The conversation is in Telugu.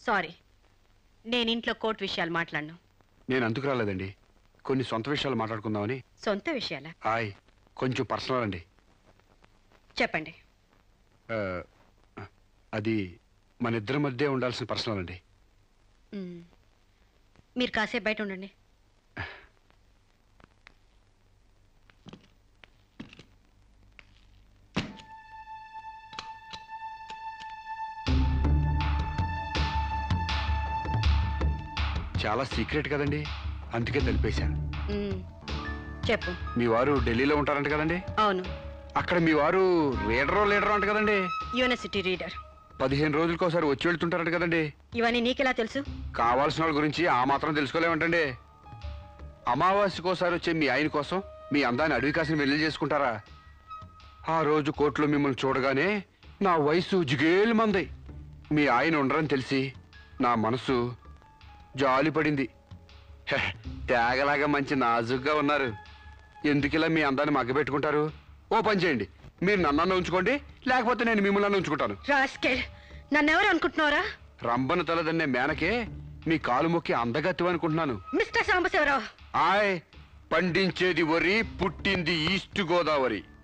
సారీ నేను ఇంట్లో కోర్టు విషయాలు మాట్లాడను నేను అందుకు రాలేదండి కొన్ని సొంత విషయాలు మాట్లాడుకుందామని సొంత విషయాలా హాయ్ కొంచెం పర్సనల్ అండి చెప్పండి ఆ, అది మన ఇద్దరి మధ్య ఉండాల్సిన పర్సనల్ అండి మ్మ్. మీరు కాసేపు బయట ఉండండి చాలా సీక్రెట్ కదండి అందుకే తెలిపేశా మ్మ్. చెప్పు మీ వారు ఢిల్లీలో ఉంటారంట కదండి అవును అక్కడ మీ వారు రీడరో లీడరో అంట కదండి యూనివర్సిటీ రీడర్ పదిహేను రోజులకు ఒకసారి వచ్చి వెళ్తుంటారంట కదండి ఇవన్నీ నీకెలా తెలుసు కావాల్సిన వాళ్ళ గురించి ఆ మాత్రం తెలుసుకోలేమంటండి అమావాస్యకోసారి వచ్చే మీ ఆయన కోసం మీ అందాన్ని అడవి కాసిన వెళ్ళి చేసుకుంటారా ఆ రోజు కోర్టులో మిమ్మల్ని చూడగానే నా వయసు జిగేలు మంది మీ ఆయన ఉండరని తెలిసి నా మనసు జాలి పడింది హె, తేగలాగా మంచి నాజుగ్గా ఉన్నారు ఎందుకిలా మీ అందాన్ని మగ్గబెట్టుకుంటారు ఓ పని చేయండి మీరు నన్నన్న ఉంచుకోండి లేకపోతే నేను మిమ్మల్ని ఉంచుకుంటాను రాస్కెల్ నన్నెవరు అనుకుంటున్నారా రంబన తలదన్నే మేనకే మీ కాలు మొక్కి అందగత్తి అనుకుంటున్నాను మిస్టర్ సాంబశివరావు ఆయ్ పండించేది వరి పుట్టింది ఈస్ట్ గోదావరి